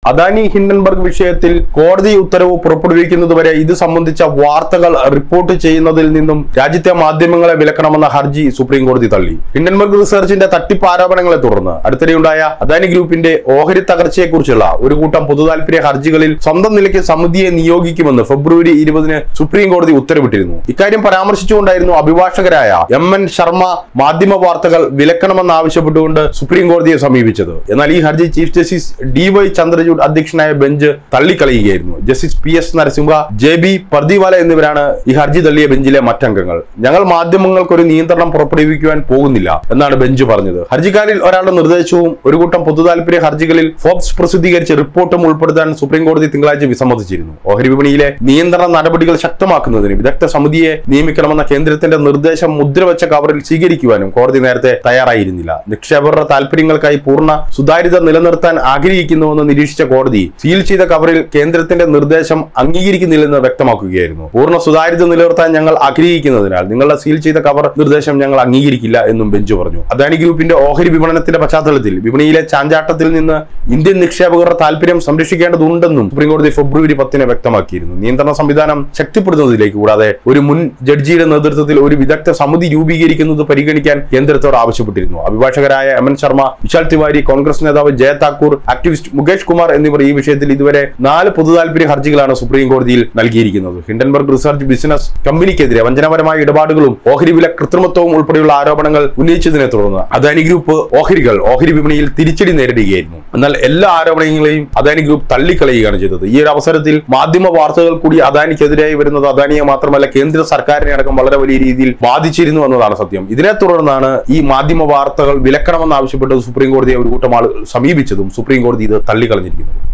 Adani Hindenburg വിഷയത്തിൽ കോടതി ഉത്തരവ് പുറപ്പെടുവിക്കുന്നതുവരെ ഇത് സംബന്ധിച്ച വാർത്തകൾ റിപ്പോർട്ട് ചെയ്യുന്നതിൽ നിന്നും രാജ്യത്തെ മാധ്യമങ്ങളെ വിലക്കണമെന്ന ഹർജി സുപ്രീം കോടതി തള്ളി ഹിൻഡൻബർഗ് റിസർച്ചിന്റെ തട്ടിപ്പ് ആരോപണങ്ങളെ തുടർന്ന് അടുത്തിടെയുണ്ടായ അദാനി ഗ്രൂപ്പിന്റെ ഓഹരി തകർച്ചയെക്കുറിച്ചുള്ള ഒരു കൂട്ടം പൊതുതാൽപര്യ ഹർജികളിൽ സ്വന്തം നിലയ്ക്ക് സമിതിയെ നിയോഗിക്കുമെന്ന് ഫെബ്രുവരി ഇരുപതിന് സുപ്രീം കോടതി ഉത്തരവിട്ടിരുന്നു ഇക്കാര്യം പരാമർശിച്ചുകൊണ്ടായിരുന്നു അഭിഭാഷകരായ എം എൻ ശർമ്മ മാധ്യമ വാർത്തകൾ വിലക്കണമെന്നാവശ്യപ്പെട്ടുകൊണ്ട് സുപ്രീം കോടതിയെ സമീപിച്ചത് എന്നാൽ ഈ ഹർജി chief justice D Y Chandrachud അധ്യക്ഷനായ ബെഞ്ച് തള്ളിക്കളയുകയായിരുന്നു justice P S Narasimha J B Pardiwala എന്നിവരാണ് ഈ ഹർജി തള്ളിയ ബെഞ്ചിലെ മറ്റംഗങ്ങൾ ഞങ്ങൾ മാധ്യമങ്ങൾക്ക് ഒരു നിയന്ത്രണം പുറപ്പെടുവിക്കുവാൻ പോകുന്നില്ല എന്നാണ് ബെഞ്ച് പറഞ്ഞത് ഹർജിക്കാരിൽ ഒരാളുടെ നിർദ്ദേശവും ഒരു കൂട്ടം പൊതുതാൽപര്യ ഹർജികളിൽ ഫോബ്സ് പ്രസിദ്ധീകരിച്ച റിപ്പോർട്ടും ഉൾപ്പെടുത്താൻ സുപ്രീം കോടതി തിങ്കളാഴ്ച വിസമ്മതിച്ചിരുന്നു ഓഹരി വിപണിയിലെ നിയന്ത്രണ നടപടികൾ ശക്തമാക്കുന്നതിന് വിദഗ്ധ സമിതിയെ നിയമിക്കണമെന്ന കേന്ദ്രത്തിന്റെ നിർദ്ദേശം മുദ്രവെച്ച കവറിൽ സ്വീകരിക്കുവാനും കോടതി നേരത്തെ തയ്യാറായിരുന്നില്ല നിക്ഷേപകരുടെ താൽപര്യങ്ങൾക്കായി പൂർണ്ണ സുതാര്യത നിലനിർത്താൻ ആഗ്രഹിക്കുന്നുവെന്ന് നിരീക്ഷിച്ച കോടതി സീൽ ചെയ്ത കവറിൽ കേന്ദ്രത്തിന്റെ നിർദ്ദേശം അംഗീകരിക്കുന്നില്ലെന്ന് വ്യക്തമാക്കുകയായിരുന്നു പൂർണ്ണ സുതാര്യത നിലനിർത്താൻ ഞങ്ങൾ ആഗ്രഹിക്കുന്നതിനാൽ നിങ്ങളുടെ സീൽ ചെയ്ത കവർ നിർദ്ദേശം ഞങ്ങൾ അംഗീകരിക്കില്ല എന്നും ബെഞ്ച് പറഞ്ഞു അദാനി ഗ്രൂപ്പിന്റെ ഓഹരി വിപണനത്തിന്റെ പശ്ചാത്തലത്തിൽ വിപണിയിലെ ചാഞ്ചാട്ടത്തിൽ നിന്ന് ഇന്ത്യൻ നിക്ഷേപകരുടെ താൽപര്യം സംരക്ഷിക്കേണ്ടതുണ്ടെന്നും സുപ്രീം കോടതി ഫെബ്രുവരി പത്തിന് വ്യക്തമാക്കിയിരുന്നു നിയന്ത്രണ സംവിധാനം ശക്തിപ്പെടുത്തുന്നതിലേക്ക് കൂടാതെ ഒരു മുൻ ജഡ്ജിയുടെ നേതൃത്വത്തിൽ ഒരു വിദഗ്ധ സമിതി രൂപീകരിക്കുന്നത് പരിഗണിക്കാൻ കേന്ദ്രത്തോട് ആവശ്യപ്പെട്ടിരുന്നു അഭിഭാഷകരായ എം എൻ ശർമ്മ വിശാൽ തിവാരി കോൺഗ്രസ് നേതാവ് ജയ താക്കൂർ ആക്ടിവിസ്റ്റ് മുകേഷ് കുമാർ എന്നിവർ ഈ വിഷയത്തിൽ ഇതുവരെ നാല് പൊതുതാൽപര്യ ഹർജികളാണ് സുപ്രീം കോടതിയിൽ നൽകിയിരിക്കുന്നത് ഹിൻഡൻബർഗ് റിസർച്ച് ബിസിനസ് കമ്പനിക്കെതിരെ വഞ്ചനപരമായ ഇടപാടുകളും ഓഹരി വില കൃത്രിമത്വവും ഉൾപ്പെടെയുള്ള ആരോപണങ്ങൾ ഉന്നയിച്ചതിനെ തുടർന്ന് അദാനി ഗ്രൂപ്പ് ഓഹരികൾ ഓഹരി വിപണിയിൽ തിരിച്ചടി നേരിടുകയായിരുന്നു എന്നാൽ എല്ലാ ആരോപണങ്ങളെയും അദാനി ഗ്രൂപ്പ് തള്ളിക്കളയുകയാണ് ചെയ്തത് ഈ ഒരു അവസരത്തിൽ മാധ്യമ വാർത്തകൾ കൂടി അദാനിക്കെതിരായി വരുന്നത് അദാനിയെ മാത്രമല്ല കേന്ദ്ര സർക്കാരിനെ അടക്കം വളരെ വലിയ രീതിയിൽ ബാധിച്ചിരുന്നു എന്നതാണ് സത്യം ഇതിനെ തുടർന്നാണ് ഈ മാധ്യമ വാർത്തകൾ വിലക്കണമെന്ന് ആവശ്യപ്പെട്ട് സുപ്രീം കോടതിയെ ഒരു കൂട്ടം ആളുകൾ സമീപിച്ചതും സുപ്രീം കോടതി ഇത് തള്ളിക്കളഞ്ഞിരിക്കുന്നത്